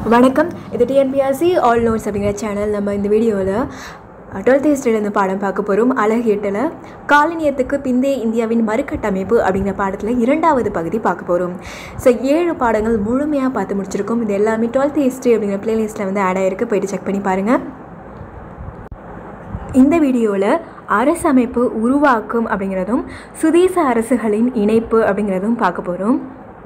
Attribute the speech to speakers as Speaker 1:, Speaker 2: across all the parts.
Speaker 1: வணக்கம் இது T N P R C all notes அப்படிங்கிற சேனல் நம்ம இந்த வீடியோவில் டுவெல்த் ஹிஸ்ட்ரியிலேருந்து பாடம் பார்க்க போகிறோம் அழகு எட்டில் காலனியத்துக்கு பிந்தைய இந்தியாவின் மறுகட்டமைப்பு அப்படிங்கிற பாடத்தில் இரண்டாவது பகுதி பார்க்க போகிறோம் ஸோ ஏழு பாடங்கள் முழுமையாக பார்த்து முடிச்சிருக்கோம் இது எல்லாமே டுவெல்த் ஹிஸ்ட்ரி அப்படிங்கிற பிளேலிஸ்ட்டில் வந்து ஆட் ஆகிருக்கு போயிட்டு செக் பண்ணி பாருங்கள் இந்த வீடியோவில் அரசமைப்பு உருவாக்கும் அப்படிங்கிறதும் சுதேச அரசுகளின் இணைப்பு அப்படிங்கிறதும் பார்க்க போகிறோம்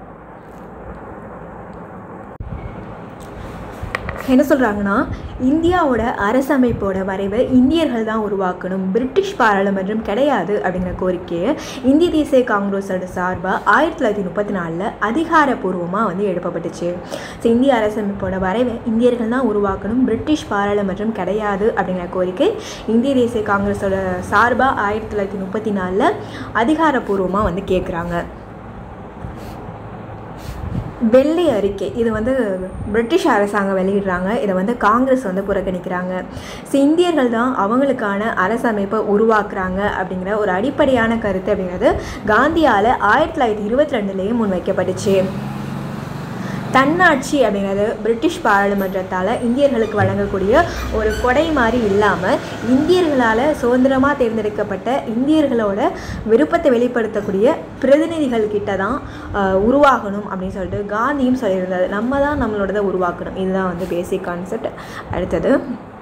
Speaker 1: என்ன சொல்கிறாங்கன்னா இந்தியாவோட அரசமைப்போட வரைவை இந்தியர்கள் தான் உருவாக்கணும் பிரிட்டிஷ் பாராளுமன்றம் கிடையாது அப்படிங்கிற கோரிக்கையை இந்திய தேசிய காங்கிரஸோட சார்பாக ஆயிரத்தி தொள்ளாயிரத்தி முப்பத்தி நாலில் அதிகாரப்பூர்வமாக வந்து எழுப்பப்பட்டுச்சு ஸோ இந்திய அரசமைப்போட வரைவை இந்தியர்கள் தான் உருவாக்கணும் பிரிட்டிஷ் பாராளுமன்றம் கிடையாது அப்படிங்கிற கோரிக்கை இந்திய தேசிய காங்கிரஸோட சார்பாக ஆயிரத்தி தொள்ளாயிரத்தி முப்பத்தி நாலில் அதிகாரப்பூர்வமாக வந்து கேட்குறாங்க வெள்ளை அறிக்கை இது வந்து பிரிட்டிஷ் அரசாங்கம் வெளியிடுறாங்க இதை வந்து காங்கிரஸ் வந்து புறக்கணிக்கிறாங்க ஸோ இந்தியர்கள் தான் அவங்களுக்கான அரசமைப்பை உருவாக்குறாங்க அப்படிங்கிற ஒரு அடிப்படையான கருத்து அப்படிங்கிறது காந்தியால் ஆயிரத்தி தொள்ளாயிரத்தி இருபத்தி ரெண்டுலேயே முன்வைக்கப்பட்டுச்சு தன்னாட்சி அப்படிங்கிறது பிரிட்டிஷ் பாராளுமன்றத்தால் இந்தியர்களுக்கு வழங்கக்கூடிய ஒரு கொடை மாதிரி இல்லாமல் இந்தியர்களால் சுதந்திரமாக தேர்ந்தெடுக்கப்பட்ட இந்தியர்களோட விருப்பத்தை வெளிப்படுத்தக்கூடிய பிரதிநிதிகள் கிட்ட தான் உருவாகணும் அப்படின்னு சொல்லிட்டு காந்தியும் சொல்லியிருந்தாரு நம்ம தான் நம்மளோடதை உருவாக்கணும் இதுதான் வந்து பேசிக் கான்செப்ட் அடுத்தது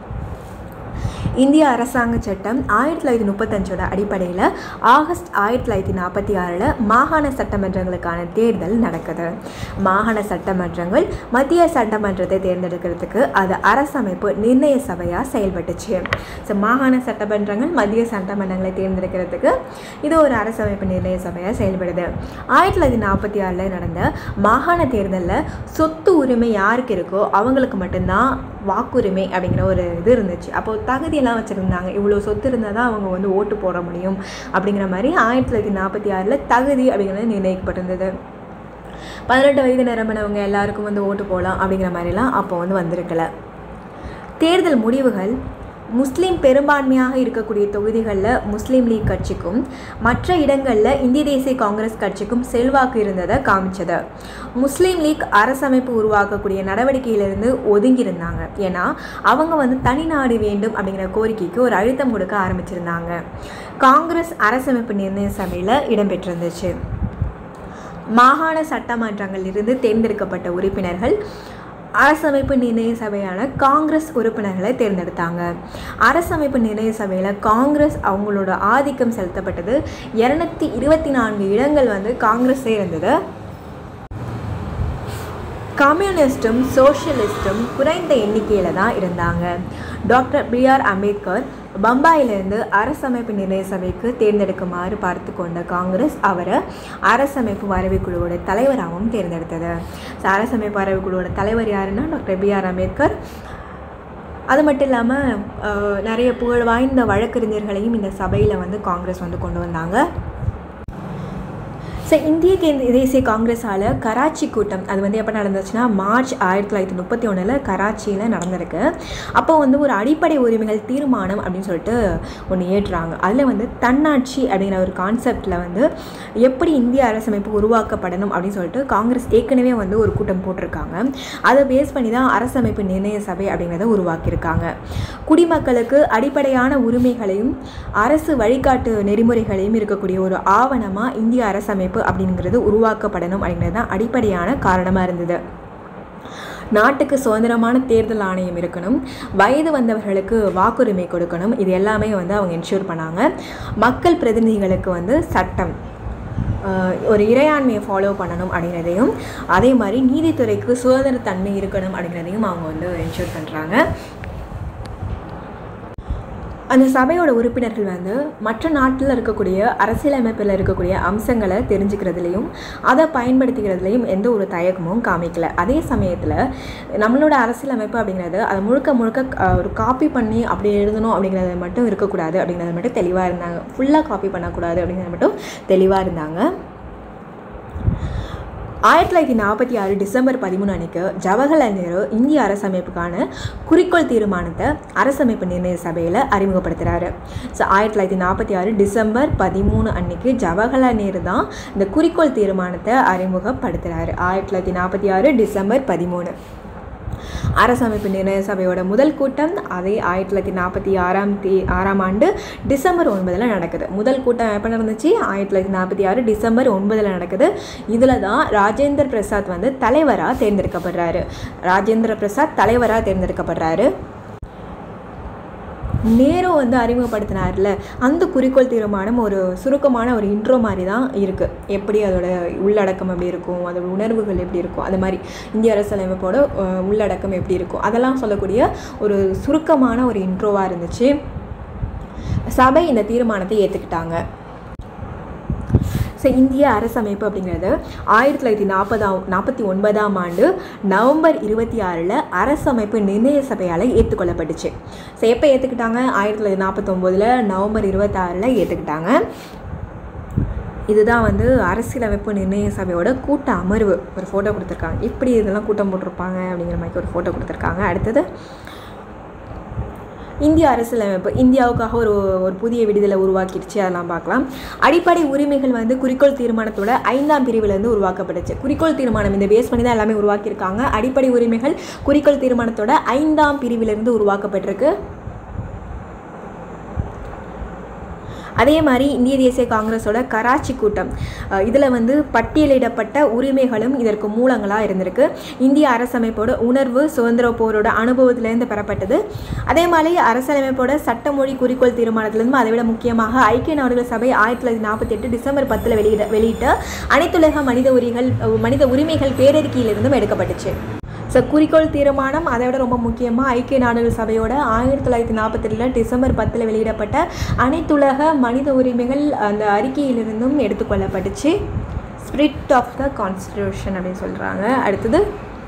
Speaker 1: இந்திய அரசாங்க சட்டம் ஆயிரத்தி தொள்ளாயிரத்தி முப்பத்தஞ்சோட அடிப்படையில் ஆகஸ்ட் ஆயிரத்தி தொள்ளாயிரத்தி நாற்பத்தி ஆறில் மாகாண சட்டமன்றங்களுக்கான தேர்தல் நடக்குது மாகாண சட்டமன்றங்கள் மத்திய சட்டமன்றத்தை தேர்ந்தெடுக்கிறதுக்கு அது அரசமைப்பு நிர்ணய சபையாக செயல்பட்டுச்சு ஸோ மாகாண சட்டமன்றங்கள் மத்திய சட்டமன்றங்களை தேர்ந்தெடுக்கிறதுக்கு இது ஒரு அரசமைப்பு நிர்ணய சபையாக செயல்படுது ஆயிரத்தி தொள்ளாயிரத்தி நாற்பத்தி ஆறில் நடந்த மாகாண தேர்தலில் சொத்து உரிமை யாருக்கு இருக்கோ அவங்களுக்கு மட்டும்தான் வாக்குரிமை அப்படிங்கிற ஒரு இது இருந்துச்சு அப்போது தகுதியெல்லாம் வச்சுருந்தாங்க இவ்வளோ சொத்து இருந்தால் தான் அவங்க வந்து ஓட்டு போட முடியும் அப்படிங்கிற மாதிரி ஆயிரத்தி தொள்ளாயிரத்தி நாற்பத்தி ஆறில் தகுதி அப்படிங்கிறது நிர்ணயிக்கப்பட்டிருந்தது பதினெட்டு வயது நிரம்பினவங்க எல்லாருக்கும் வந்து ஓட்டு போகலாம் அப்படிங்கிற மாதிரிலாம் அப்போ வந்து வந்திருக்கல தேர்தல் முடிவுகள் முஸ்லீம் பெரும்பான்மையாக இருக்கக்கூடிய தொகுதிகளில் முஸ்லீம் லீக் கட்சிக்கும் மற்ற இடங்களில் இந்திய தேசிய காங்கிரஸ் கட்சிக்கும் செல்வாக்கு இருந்ததை காமிச்சது முஸ்லீம் லீக் அரசமைப்பு உருவாக்கக்கூடிய நடவடிக்கையிலிருந்து ஒதுங்கியிருந்தாங்க ஏன்னா அவங்க வந்து தனிநாடு வேண்டும் அப்படிங்கிற கோரிக்கைக்கு ஒரு அழுத்தம் கொடுக்க ஆரம்பிச்சிருந்தாங்க காங்கிரஸ் அரசமைப்பு நிர்ணய சபையில் இடம்பெற்றிருந்துச்சு மாகாண சட்டமன்றங்களிலிருந்து தேர்ந்தெடுக்கப்பட்ட உறுப்பினர்கள் அரசமைப்பு நிர்ணய சபையான காங்கிரஸ் உறுப்பினர்களை தேர்ந்தெடுத்தாங்க அரசமைப்பு நிர்ணய சபையில் காங்கிரஸ் அவங்களோட ஆதிக்கம் செலுத்தப்பட்டது இரநூத்தி இருபத்தி நான்கு இடங்கள் வந்து காங்கிரஸே இருந்தது கம்யூனிஸ்ட்டும் சோஷியலிஸ்ட்டும் குறைந்த எண்ணிக்கையில் தான் இருந்தாங்க டாக்டர் பி ஆர் அம்பேத்கர் பம்பாயிலிருந்து அரசமைப்பு நிர்ணய சபைக்கு தேர்ந்தெடுக்குமாறு பார்த்து கொண்ட காங்கிரஸ் அவரை அரசமைப்பு வரைவுக்குழுவோட தலைவராகவும் தேர்ந்தெடுத்தது ஸோ அரசமைப்பு வரைவுக்குழுவோட தலைவர் யாருன்னா டாக்டர் பி ஆர் அம்பேத்கர் அது மட்டும் இல்லாமல் நிறைய புகழ் வாய்ந்த வழக்கறிஞர்களையும் இந்த சபையில் வந்து காங்கிரஸ் வந்து கொண்டு வந்தாங்க ஸோ இந்திய கேந்திர தேசிய காங்கிரஸால் கராச்சி கூட்டம் அது வந்து எப்போ நடந்துச்சுன்னா மார்ச் ஆயிரத்தி தொள்ளாயிரத்தி முப்பத்தி ஒன்றில் கராச்சியில் நடந்திருக்கு அப்போ வந்து ஒரு அடிப்படை உரிமைகள் தீர்மானம் அப்படின்னு சொல்லிட்டு ஒன்று ஏற்றுறாங்க அதில் வந்து தன்னாட்சி அப்படிங்கிற ஒரு கான்செப்டில் வந்து எப்படி இந்திய அரசமைப்பு உருவாக்கப்படணும் அப்படின்னு சொல்லிட்டு காங்கிரஸ் ஏற்கனவே வந்து ஒரு கூட்டம் போட்டிருக்காங்க அதை பேஸ் பண்ணி தான் அரசமைப்பு நிர்ணய சபை அப்படிங்கிறத உருவாக்கியிருக்காங்க குடிமக்களுக்கு அடிப்படையான உரிமைகளையும் அரசு வழிகாட்டு நெறிமுறைகளையும் இருக்கக்கூடிய ஒரு ஆவணமாக இந்திய அரசமைப்பு அப்படிங்கிறது உருவாக்கப்படணும் அப்படிங்கிறது தான் அடிப்படையான காரணமாக இருந்தது நாட்டுக்கு சுதந்திரமான தேர்தல் ஆணையம் இருக்கணும் வயது வந்தவர்களுக்கு வாக்குரிமை கொடுக்கணும் இது எல்லாமே வந்து அவங்க என்ஷூர் பண்ணாங்க மக்கள் பிரதிநிதிகளுக்கு வந்து சட்டம் ஒரு இறையாண்மையை ஃபாலோ பண்ணணும் அப்படிங்கிறதையும் அதே மாதிரி நீதித்துறைக்கு சுதந்திரத்தன்மை இருக்கணும் அப்படிங்கிறதையும் அவங்க வந்து என்ஷூர் பண்ணுறாங்க அந்த சபையோட உறுப்பினர்கள் வந்து மற்ற நாட்டில் இருக்கக்கூடிய அரசியலமைப்பில் இருக்கக்கூடிய அம்சங்களை தெரிஞ்சுக்கிறதுலையும் அதை பயன்படுத்திக்கிறதுலையும் எந்த ஒரு தயக்கமும் காமிக்கல அதே சமயத்தில் நம்மளோட அரசியலமைப்பு அப்படிங்கிறது அதை முழுக்க முழுக்க ஒரு காப்பி பண்ணி அப்படி எழுதணும் அப்படிங்கிறது மட்டும் இருக்கக்கூடாது அப்படிங்கிறது மட்டும் தெளிவாக இருந்தாங்க ஃபுல்லாக காப்பி பண்ணக்கூடாது அப்படிங்கிறது மட்டும் தெளிவாக இருந்தாங்க ஆயிரத்தி தொள்ளாயிரத்தி நாற்பத்தி ஆறு டிசம்பர் பதிமூணு அன்னைக்கு ஜவஹர்லால் நேரு இந்திய அரசமைப்புக்கான குறிக்கோள் தீர்மானத்தை அரசமைப்பு நிர்ணய சபையில் அறிமுகப்படுத்துகிறாரு ஸோ ஆயிரத்தி தொள்ளாயிரத்தி நாற்பத்தி ஆறு டிசம்பர் பதிமூணு அன்னைக்கு ஜவஹர்லால் நேரு தான் இந்த குறிக்கோள் தீர்மானத்தை அறிமுகப்படுத்துகிறாரு ஆயிரத்தி தொள்ளாயிரத்தி நாற்பத்தி ஆறு டிசம்பர் பதிமூணு அரசமைப்பு நிர்ணய சபையோட முதல் கூட்டம் அதே ஆயிரத்தி தொள்ளாயிரத்தி நாற்பத்தி ஆறாம் தே ஆறாம் ஆண்டு டிசம்பர் ஒன்பதில் நடக்குது முதல் கூட்டம் எப்போ நடந்துச்சு ஆயிரத்தி தொள்ளாயிரத்தி நாற்பத்தி ஆறு டிசம்பர் ஒன்பதில் நடக்குது இதில் தான் ராஜேந்திர பிரசாத் வந்து தலைவராக தேர்ந்தெடுக்கப்படுறாரு ராஜேந்திர பிரசாத் தலைவராக தேர்ந்தெடுக்கப்படுறாரு நேரு வந்து அறிமுகப்படுத்தினார்ல அந்த குறிக்கோள் தீர்மானம் ஒரு சுருக்கமான ஒரு இன்ட்ரோ மாதிரி தான் இருக்குது எப்படி அதோட உள்ளடக்கம் எப்படி இருக்கும் அதோட உணர்வுகள் எப்படி இருக்கும் அது மாதிரி இந்திய அரசியலமைப்போட அஹ், உள்ளடக்கம் எப்படி இருக்கும் அதெல்லாம் சொல்லக்கூடிய ஒரு சுருக்கமான ஒரு இன்ட்ரோவாக இருந்துச்சு சபை இந்த தீர்மானத்தை ஏற்றுக்கிட்டாங்க ஸோ இந்திய அரசமைப்பு அப்படிங்கிறது ஆயிரத்தி தொள்ளாயிரத்தி நாற்பதாம் நாற்பத்தி ஒன்பதாம் ஆண்டு நவம்பர் இருபத்தி ஆறில் அரசமைப்பு நிர்ணய சபையால் ஏற்றுக்கொள்ளப்பட்டுச்சு ஸோ எப்போ ஏற்றுக்கிட்டாங்க ஆயிரத்தி தொள்ளாயிரத்தி நாற்பத்தொம்போதில் நவம்பர் இருபத்தாறில் ஏற்றுக்கிட்டாங்க இதுதான் வந்து அரசியலமைப்பு நிர்ணய சபையோட கூட்ட அமர்வு ஒரு ஃபோட்டோ கொடுத்துருக்காங்க எப்படி இதெல்லாம் கூட்டம் போட்டிருப்பாங்க அப்படிங்கிற மாதிரி ஒரு ஃபோட்டோ கொடுத்துருக்காங்க அடுத்தது இந்திய அரசியலமைப்பு இந்தியாவுக்காக ஒரு ஒரு புதிய விடுதலை உருவாக்கிடுச்சு அதெல்லாம் பார்க்கலாம் அடிப்படை உரிமைகள் வந்து குறிக்கோள் தீர்மானத்தோட ஐந்தாம் பிரிவிலேருந்து உருவாக்கப்பட்டுச்சு குறிக்கோள் தீர்மானம் இந்த பேஸ் பண்ணி தான் எல்லாமே உருவாக்கியிருக்காங்க அடிப்படை உரிமைகள் குறிக்கோள் தீர்மானத்தோட ஐந்தாம் பிரிவிலிருந்து உருவாக்கப்பட்டிருக்கு அதே மாதிரி இந்திய தேசிய காங்கிரஸோட கராச்சி கூட்டம் இதில் வந்து பட்டியலிடப்பட்ட உரிமைகளும் இதற்கு மூலங்களாக இருந்திருக்கு இந்திய அரசமைப்போட உணர்வு சுதந்திர போரோட அனுபவத்திலேருந்து பெறப்பட்டது அதே மாதிரி அரசியலமைப்போட சட்டமொழி குறிக்கோள் தீர்மானத்திலிருந்து அதை விட முக்கியமாக ஐக்கிய நாடுகள் சபை ஆயிரத்தி தொள்ளாயிரத்தி நாற்பத்தி எட்டு டிசம்பர் பத்தில் வெளியிட வெளியிட்ட அனைத்துலக மனித உரிகள் மனித உரிமைகள் பேரறிக்கையிலிருந்தும் எடுக்கப்பட்டுச்சு ஸோ குறிக்கோள் தீர்மானம் அதை விட ரொம்ப முக்கியமாக ஐக்கிய நாடுகள் சபையோட ஆயிரத்தி தொள்ளாயிரத்தி நாற்பத்தெட்டில் டிசம்பர் பத்தில் வெளியிடப்பட்ட அனைத்துலக மனித உரிமைகள் அந்த அறிக்கையிலிருந்தும் எடுத்துக்கொள்ளப்பட்டுச்சு ஸ்பிரிட் ஆஃப் த கான்ஸ்டியூஷன் அப்படின்னு சொல்கிறாங்க அடுத்தது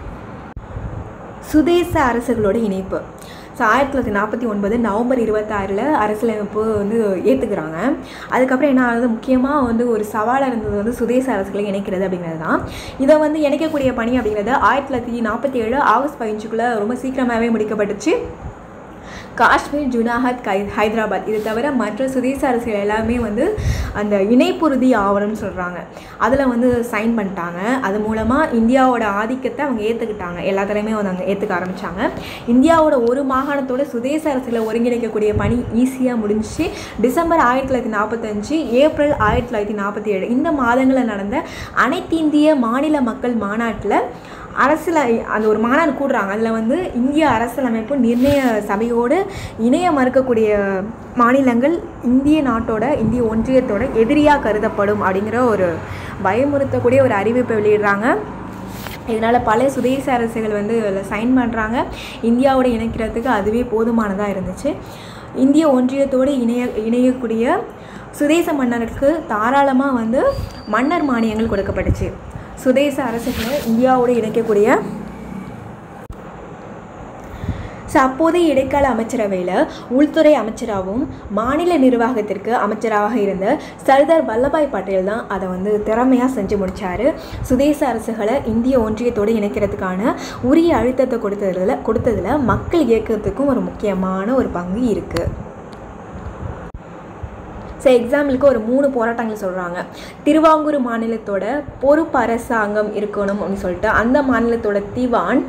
Speaker 1: சுதேச அரசுகளோட இணைப்பு ஸோ ஆயிரத்தி தொள்ளாயிரத்தி நாற்பத்தி ஒன்பது நவம்பர் இருபத்தாறில் அரசியலமைப்பு வந்து ஏற்றுக்கிறாங்க அதுக்கப்புறம் என்ன ஆகுது முக்கியமாக வந்து ஒரு சவாலாக இருந்தது வந்து சுதேச அரசுகளை இணைக்கிறது அப்படிங்கிறது தான் இதை வந்து இணைக்கக்கூடிய பணி அப்படிங்கிறது ஆயிரத்தி தொள்ளாயிரத்தி நாற்பத்தி ஏழு ஆகஸ்ட் பதினஞ்சுக்குள்ளே ரொம்ப சீக்கிரமாகவே முடிக்கப்பட்டுச்சு காஷ்மீர் ஜுனாகத் கை ஹைதராபாத் இது தவிர மற்ற சுதேச அரசுகள் எல்லாமே வந்து அந்த இணைப்புறுதி ஆவணம்னு சொல்கிறாங்க அதில் வந்து சைன் பண்ணிட்டாங்க அது மூலமாக இந்தியாவோட ஆதிக்கத்தை அவங்க ஏற்றுக்கிட்டாங்க எல்லாத்துலேயுமே வந்து அவங்க ஏற்றுக்க ஆரம்பித்தாங்க இந்தியாவோட ஒரு மாகாணத்தோட சுதேச அரசுகளை ஒருங்கிணைக்கக்கூடிய பணி ஈஸியாக முடிஞ்சிச்சு டிசம்பர் ஆயிரத்தி தொள்ளாயிரத்தி நாற்பத்தஞ்சு ஏப்ரல் ஆயிரத்தி தொள்ளாயிரத்தி நாற்பத்தி ஏழு இந்த மாதங்களில் நடந்த அனைத்து இந்திய மாநில மக்கள் மாநாட்டில் அரசியல் அந்த ஒரு மாநாடு கூடுறாங்க அதில் வந்து இந்திய அரசியலமைப்பு நிர்ணய சபையோடு இணைய மறுக்கக்கூடிய மாநிலங்கள் இந்திய நாட்டோட இந்திய ஒன்றியத்தோட எதிரியாக கருதப்படும் அப்படிங்கிற ஒரு பயமுறுத்தக்கூடிய ஒரு அறிவிப்பை வெளியிடுறாங்க இதனால் பல சுதேச அரசுகள் வந்து அதில் சைன் பண்ணுறாங்க இந்தியாவோட இணைக்கிறதுக்கு அதுவே போதுமானதாக இருந்துச்சு இந்திய ஒன்றியத்தோடு இணைய இணையக்கூடிய சுதேச மன்னருக்கு தாராளமாக வந்து மன்னர் மானியங்கள் கொடுக்கப்பட்டுச்சு சுதேச அரசுகளை இந்தியாவோடு இணைக்கக்கூடிய ஸோ அப்போதைய இடைக்கால அமைச்சரவையில் உள்துறை அமைச்சராகவும் மாநில நிர்வாகத்திற்கு அமைச்சராக இருந்த சர்தார் வல்லபாய் பட்டேல் தான் அதை வந்து திறமையாக செஞ்சு முடித்தார் சுதேச அரசுகளை இந்திய ஒன்றியத்தோடு இணைக்கிறதுக்கான உரிய அழுத்தத்தை கொடுத்ததில் கொடுத்ததில் மக்கள் இயக்கத்துக்கும் ஒரு முக்கியமான ஒரு பங்கு இருக்குது ஸோ எக்ஸாம்பிளுக்கு ஒரு மூணு போராட்டங்கள் சொல்கிறாங்க திருவாங்கூர் மாநிலத்தோட பொறுப்பு அரசாங்கம் இருக்கணும் அப்படின்னு சொல்லிட்டு அந்த மாநிலத்தோட திவான்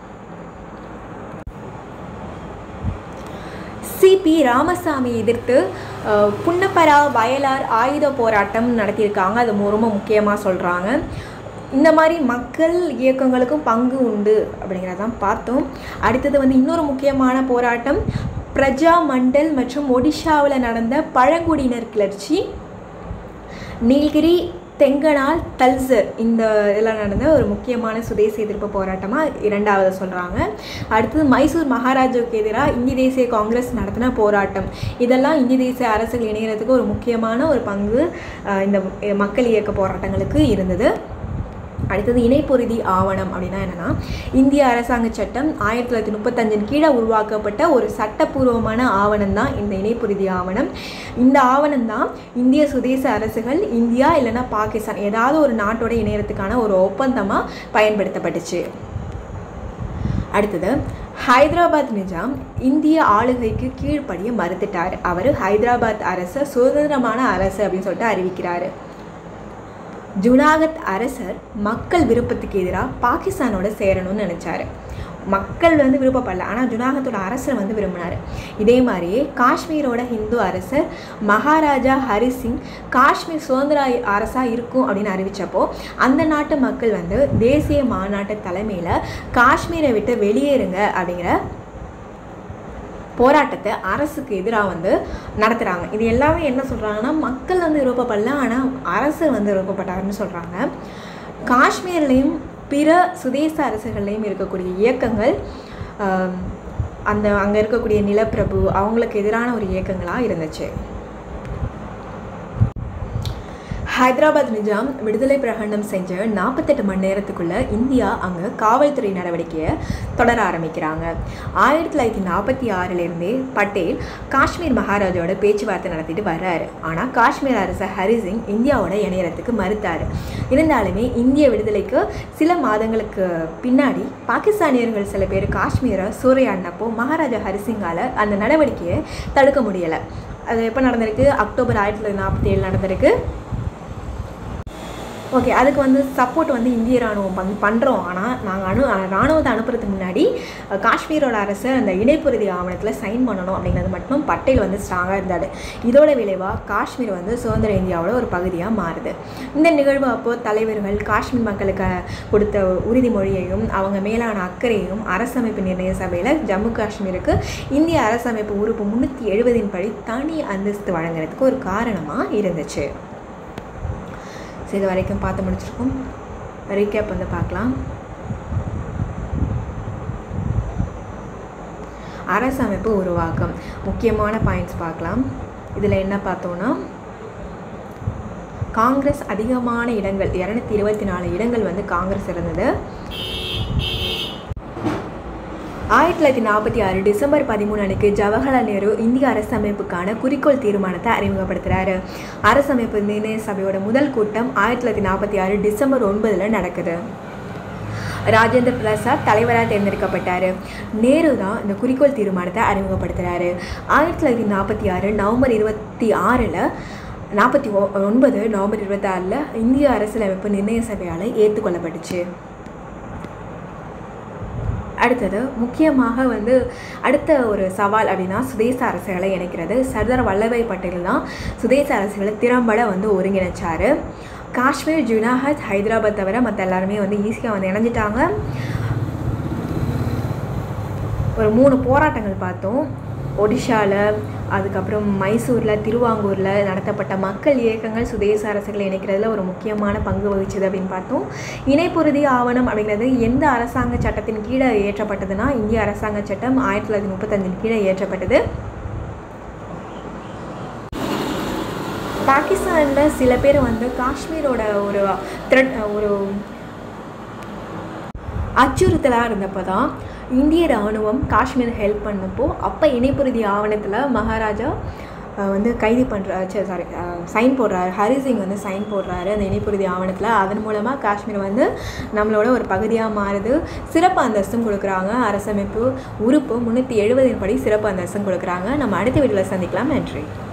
Speaker 1: சிபி ராமசாமியை எதிர்த்து அஹ், புன்னப்பரா வயலார் ஆயுத போராட்டம் நடத்தியிருக்காங்க அது மு- ரொம்ப முக்கியமாக சொல்கிறாங்க இந்த மாதிரி மக்கள் இயக்கங்களுக்கும் பங்கு உண்டு அப்படிங்கிறதான் பார்த்தோம் அடுத்தது வந்து இன்னொரு முக்கியமான போராட்டம் பிரஜா மண்டல் மற்றும் ஒடிஷாவில் நடந்த பழங்குடியினர் கிளர்ச்சி நீல்கிரி தெங்கனால் தல்சர் இந்த இதில் நடந்த ஒரு முக்கியமான சுதேச எதிர்ப்பு போராட்டமாக இரண்டாவது சொல்கிறாங்க அடுத்தது மைசூர் மகாராஜாவுக்கு எதிராக இந்திய தேசிய காங்கிரஸ் நடத்தின போராட்டம் இதெல்லாம் இந்திய தேசிய அரசுகள் இணைகிறதுக்கு ஒரு முக்கியமான ஒரு பங்கு அஹ், இந்த மக்கள் இயக்க போராட்டங்களுக்கு இருந்தது அடுத்தது இணைப்பொருதி ஆவணம் அப்படின்னா என்னென்னா இந்திய அரசாங்க சட்டம் ஆயிரத்தி தொள்ளாயிரத்தி முப்பத்தஞ்சின் கீழே உருவாக்கப்பட்ட ஒரு சட்டப்பூர்வமான ஆவணம் தான் இந்த இணைப்புறுதி ஆவணம் இந்த ஆவணம் தான் இந்திய சுதேச அரசுகள் இந்தியா இல்லைன்னா பாகிஸ்தான் ஏதாவது ஒரு நாட்டோட இணையறதுக்கான ஒரு ஒப்பந்தமாக பயன்படுத்தப்பட்டுச்சு அடுத்தது ஹைதராபாத் நிஜாம் இந்திய ஆளுகைக்கு கீழ்ப்படிய மறுத்துட்டார் அவர் ஹைதராபாத் அரசை சுதந்திரமான அரசு அப்படின்னு சொல்லிட்டு அறிவிக்கிறாரு ஜுனாகத் அரசர் மக்கள் விருப்பத்துக்கு எதிராக பாகிஸ்தானோட சேரணும்னு நினச்சாரு மக்கள் வந்து விருப்பப்படல ஆனால் ஜுனாகத்தோட அரசர் வந்து விரும்பினார் இதே மாதிரியே காஷ்மீரோட ஹிந்து அரசர் மகாராஜா ஹரி சிங் காஷ்மீர் சுதந்திர அரசாக இருக்கும் அப்படின்னு அறிவித்தப்போ அந்த நாட்டு மக்கள் வந்து தேசிய மாநாட்டு தலைமையில் காஷ்மீரை விட்டு வெளியேறுங்க அப்படிங்கிற போராட்டத்தை அரசுக்கு எதிராக வந்து நடத்துகிறாங்க இது எல்லாமே என்ன சொல்கிறாங்கன்னா மக்கள் வந்து விருப்பப்படல ஆனால் அரசு வந்து விருப்பப்பட்டாருன்னு சொல்கிறாங்க காஷ்மீர்லேயும் பிற சுதேச அரசுகள்லேயும் இருக்கக்கூடிய இயக்கங்கள் ஆம், அந்த அங்கே இருக்கக்கூடிய நிலப்பிரபு அவங்களுக்கு எதிரான ஒரு இயக்கங்களாக இருந்துச்சு ஹைதராபாத் நிஜாம் விடுதலை பிரகடனம் செஞ்ச நாற்பத்தெட்டு மணி நேரத்துக்குள்ள இந்தியா அங்கே காவல்துறை நடவடிக்கையை தொடர ஆரம்பிக்கிறாங்க ஆயிரத்தி தொள்ளாயிரத்தி நாற்பத்தி ஆறிலிருந்தே பட்டேல் காஷ்மீர் மகாராஜாவோட பேச்சுவார்த்தை நடத்திட்டு வர்றாரு ஆனால் காஷ்மீர் அரசர் ஹரி சிங் இந்தியாவோட இணையறதுக்கு மறுத்தார் இருந்தாலுமே இந்திய விடுதலைக்கு சில மாதங்களுக்கு பின்னாடி பாகிஸ்தானியர்கள் சில பேர் காஷ்மீரை சூறையாடினப்போ மகாராஜா ஹரிசிங்கால் அந்த நடவடிக்கையை தடுக்க முடியலை அது எப்போ நடந்திருக்கு அக்டோபர் ஆயிரத்தி தொள்ளாயிரத்தி நாற்பத்தி ஏழு நடந்திருக்கு ஓகே அதுக்கு வந்து சப்போர்ட் வந்து இந்திய ராணுவம் பண் பண்ணுறோம் ஆனால் நாங்கள் அனு ராணுவத்தை அனுப்புறதுக்கு முன்னாடி அஹ், காஷ்மீரோட அரசு அந்த இணைப்புறுதி ஆவணத்தில் சைன் பண்ணணும் அப்படிங்கிறது மட்டும் பட்டேல் வந்து ஸ்ட்ராங்காக இருந்தார் இதோட விளைவாக காஷ்மீர் வந்து சுதந்திர இந்தியாவோட ஒரு பகுதியாக மாறுது இந்த நிகழ்வு அப்போது தலைவர்கள் காஷ்மீர் மக்களுக்கு கொடுத்த உறுதிமொழியையும் அவங்க மேலான அக்கறையையும் அரசமைப்பு நிர்ணய சபையில் ஜம்மு காஷ்மீருக்கு இந்திய அரசமைப்பு உறுப்பு முந்நூற்றி எழுபதின் படி தனி அந்தஸ்து வழங்குறதுக்கு ஒரு காரணமாக இருந்துச்சு ஸோ இது வரைக்கும் பார்த்து முடிச்சிருக்கோம் ரீகேப் வந்து பார்க்கலாம் அரசமைப்பு உருவாக்கம் முக்கியமான பாயிண்ட்ஸ் பார்க்கலாம் இதில் என்ன பார்த்தோன்னா காங்கிரஸ் அதிகமான இடங்கள் இரநூத்தி இருபத்தி நாலு இடங்கள் வந்து காங்கிரஸ் இருந்தது ஆயிரத்தி தொள்ளாயிரத்தி நாற்பத்தி ஆறு டிசம்பர் பதிமூணு அன்னைக்கு ஜவஹர்லால் நேரு இந்திய அரசமைப்புக்கான குறிக்கோள் தீர்மானத்தை அறிமுகப்படுத்துகிறாரு அரசமைப்பு நிர்ணய சபையோட முதல் கூட்டம் ஆயிரத்தி தொள்ளாயிரத்தி நாற்பத்தி ஆறு டிசம்பர் ஒன்பதில் நடக்குது ராஜேந்திர பிரசாத் தலைவராக தேர்ந்தெடுக்கப்பட்டார் நேரு தான் இந்த குறிக்கோள் தீர்மானத்தை அறிமுகப்படுத்துகிறாரு ஆயிரத்தி தொள்ளாயிரத்தி நாற்பத்தி ஆறு நவம்பர் இருபத்தி ஆறில் நாற்பத்தி ஒ ஒன்பது நவம்பர் இருபத்தாறில் இந்திய அரசியலமைப்பு நிர்ணய சபையால் ஏற்றுக்கொள்ளப்பட்டுச்சு அடுத்தது முக்கியமாக வந்து அடுத்த ஒரு சவால் அப்படின்னா சுதேச அரசுகளை இணைக்கிறது சர்தார் வல்லபாய் பட்டேல் தான் சுதேச அரசுகளை திறம்பட வந்து ஒருங்கிணைச்சார் காஷ்மீர் ஜுனாகத் ஹைதராபாத் தவிர மற்ற எல்லாருமே வந்து ஈஸியாக வந்து இணைஞ்சிட்டாங்க ஒரு மூணு போராட்டங்கள் பார்த்தோம் ஒடிஷாவில் அதுக்கப்புறம் மைசூரில் திருவாங்கூரில் நடத்தப்பட்ட மக்கள் இயக்கங்கள் சுதேச அரசுகளை இணைக்கிறதுல ஒரு முக்கியமான பங்கு வகிச்சது அப்படின்னு பார்த்தோம் இணைப்புறுதி ஆவணம் அப்படிங்கிறது எந்த அரசாங்க சட்டத்தின் கீழே இயற்றப்பட்டதுன்னா இந்திய அரசாங்க சட்டம் ஆயிரத்தி தொள்ளாயிரத்தி முப்பத்தஞ்சின் கீழே இயற்றப்பட்டது பாகிஸ்தானில் சில பேர் வந்து காஷ்மீரோட ஒரு த்ரெட் ஒரு அச்சுறுத்தலாக இருந்தப்போ தான் இந்திய ராணுவம் காஷ்மீர் ஹெல்ப் பண்ணப்போ அப்போ இணைப்புறுதி ஆவணத்தில் மகாராஜா அஹ், வந்து கைது பண்ணுறாரு சாரி சைன் போடுறாரு ஹரி சிங் வந்து சைன் போடுறாரு அந்த இணைப்புறுதி ஆவணத்தில் அதன் மூலமாக காஷ்மீர் வந்து நம்மளோட ஒரு பகுதியாக மாறுது சிறப்பு அந்தஸ்தும் கொடுக்குறாங்க அரசமைப்பு உறுப்பு முந்நூற்றி எழுபதின் படி சிறப்பு அந்தஸ்தும் கொடுக்குறாங்க நம்ம அடுத்த வீடியோவில் சந்திக்கலாம் நன்றி